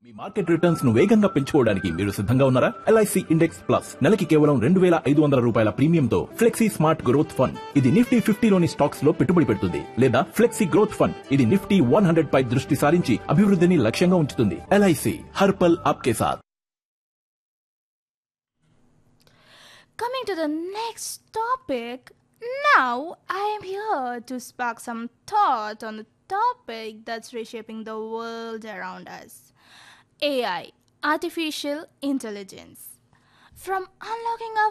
మీ market returns ను వేగంగా పెంచుకోవడానికి మీరు సిద్ధంగా ఉన్నారా ఎల్ఐసి ఇండెక్స్ ప్లస్ నెలకి కేవలం రెండు వేల ఐదు వందల రూపాయల ప్రీమియంతో ఫ్లెక్సీ స్మార్ట్ గ్రోత్ ఫండ్ ఇది నిఫ్టీ ఫిఫ్టీలోని స్టాక్స్ లో పెట్టుబడి పెడుతుంది లేదా ఫ్లెక్సీ గ్రోత్ ఫండ్ ఇది నిఫ్టీ వన్ హండ్రెడ్ పై దృష్టి సారించి అభివృద్ధిని లక్ష్యంగా ఉంచుతుంది ఎల్ఐసి హర్పల్ ఆప్కే సాత్ Coming to the next topic, now I am here to spark some thought on the topic that's reshaping the world around us AI, artificial intelligence. From unlocking our